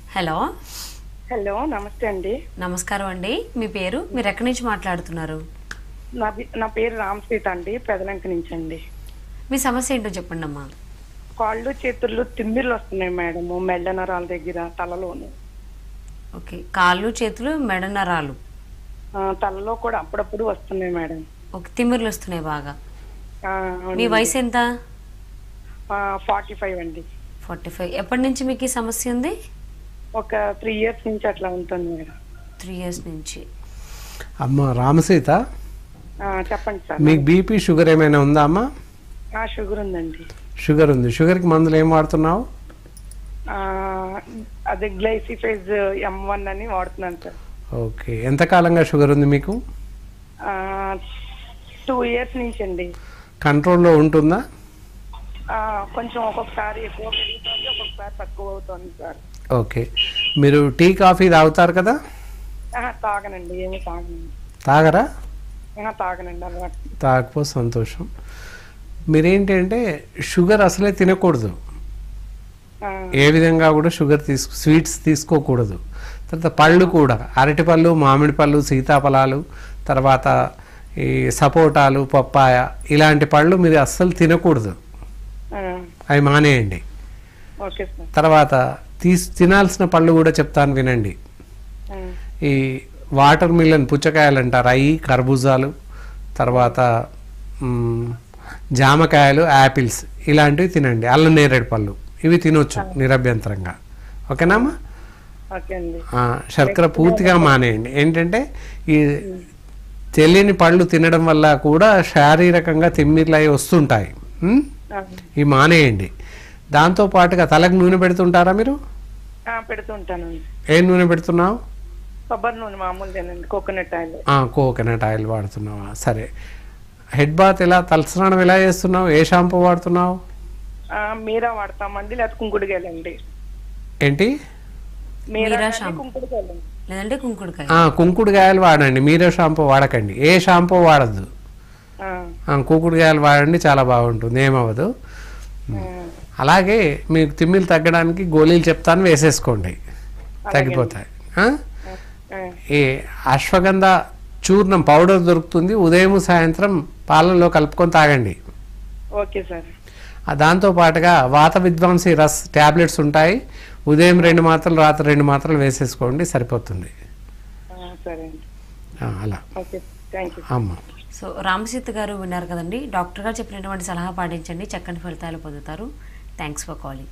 Hello hello నమస్తే అండి నమస్కారం అండి మీ పేరు మీరు ఎక్కడి నుంచి మాట్లాడుతున్నారు నా పే- నా పేరు రామ్ సీత అండి పెదలంక నుంచి అండి మీ సమస్య ఏంటో చెప్పండి అమ్మా కాళ్ళు చేతుల్లో తిమ్మిర్లు వస్తున్నాయి మేడం మెళ్ళ నరాల దగ్గర తలలోను ఓకే కాళ్ళు చేతులు మెడ నరాలు ఆ, తలలో కూడా అప్పుడప్పుడు వస్తున్నాయి మేడం ఓకే తిమ్మిర్లు వస్తున్నాయి బాగా ఆ, మీ వయసు ఎంత ఫార్టీ ఫైవ్ అండి ఫార్టీ ఫైవ్ ఎప్పటి నుంచి మీకు ఈ సమస్య ఉంది ఒక త్రీ ఇయర్స్ నుంచి అట్లా ఉంటుంది మేడం త్రీ ఇయర్స్ నుంచి అమ్మ రామసీత ఆ, చెప్పండి సార్ మీకు బీపీ షుగర్ ఏమైనా ఉందా అమ్మా ఆ, షుగర్ ఉందండి షుగర్ ఉంది షుగర్కి మందులు ఏం వాడుతున్నావు ఆ, అదే గ్లైసిఫైజ్ ఎం వన్ అని వాడుతున్నాను సార్ ఓకే ఎంతకాలంగా షుగర్ ఉంది మీకు టూ ఇయర్స్ నుంచి అండి కంట్రోల్లో ఉంటుందా ఆ, కొంచెం ఒక్కొక్కసారి ఎక్కువ పెరుగుతుంది ఒక్కొక్కసారి తక్కువ అవుతుంది సార్ ఓకే మీరు టీ కాఫీ తాగుతారు కదా ఆహా, తాగనండి ఏమి తాగనండి తాగరా ఆహా, తాగనండి అలవాటు తాగకపోతే సంతోషం మీరేంటంటే షుగర్ అసలే తినకూడదు ఆ, ఏ విధంగా కూడా షుగర్ తీసు స్వీట్స్ తీసుకోకూడదు తర్వాత పళ్ళు కూడా అరటి పళ్ళు మామిడి పళ్ళు సీతాఫలాలు తర్వాత ఈ సపోటాలు పప్పాయ ఇలాంటి పళ్ళు మీరు అస్సలు తినకూడదు ఆ, అవి మానేయండి ఓకే సార్ తర్వాత తీసి తినాల్సిన పళ్ళు కూడా చెప్తాను వినండి ఆ, ఈ వాటర్ మిలన్ పుచ్చకాయలు అంటారు అవి కర్బూజాలు తర్వాత మ్, జామకాయలు యాపిల్స్ ఇలాంటివి తినండి అల్లం నేరేడు పళ్ళు ఇవి తినొచ్చు నిరభ్యంతరంగా ఓకేనామ్మా ఓకే అండి ఆ, శర్కర పూర్తిగా మానేయండి ఏంటంటే ఈ తెలియని పళ్ళు తినడం వల్ల కూడా శారీరకంగా తిమ్మిర్లు అవి వస్తుంటాయి మ్? ఆ, ఇవి మానేయండి దాంతో పాటుగా తలకు నూనె పెడుతుంటారా మీరు ఆ, పెడుతూ ఉంటానండి ఏ నూనె పెడుతున్నావు కొబ్బరి నూనె మామూలుదేనండి కోకోనట్ ఆయిల్ ఆ, కోకోనట్ ఆయిల్ వాడుతున్నావా సరే హెడ్ బాత్ ఎలా తలస్నానం ఎలా చేస్తున్నావు ఏ షాంపూ వాడుతున్నావు ఆ, మీరా వాడతామండి లేకపోతే కుంకుడుకాయలండి ఏంటి మీరా మీరా కానీ షాంపూ. కుంకుడుకాయలండి లేదంటే కుంకుడుకాయ ఆ, కుంకుడుకాయలు వాడండి మీరే షాంపూ వాడకండి ఏ షాంపూ వాడద్దు ఆ, ఆ, కుంకుడుకాయలు వాడండి చాలా బాగుంటుంది ఏమవ్వదు ఆ, అలాగే మీకు తిమ్మిలు తగ్గడానికి గోళీలు చెప్తాను వేసేసుకోండి తగ్గిపోతాయి ఆ? ఆ, ఈ అశ్వగంధ చూర్ణం పౌడర్ దొరుకుతుంది ఉదయం సాయంత్రం పాలల్లో కలుపుకొని తాగండి ఓకే సార్ ఆ దాంతో పాటుగా వాత విద్వాంసి రస్ ట్యాబ్లెట్స్ ఉంటాయి ఉదయం రెండు మాత్రలు రాత్రి రెండు మాత్రలు వేసేసుకోండి సరిపోతుంది ఆ, సరే అండి ఆ, అలా ఓకే థ్యాంక్ యూ అమ్మ సో రామసీత గారు విన్నారు కదండి డాక్టర్ గారు చెప్పినటువంటి సలహా పాటించండి చక్కని ఫలితాలు పొందుతారు థ్యాంక్స్ ఫర్ కాలింగ్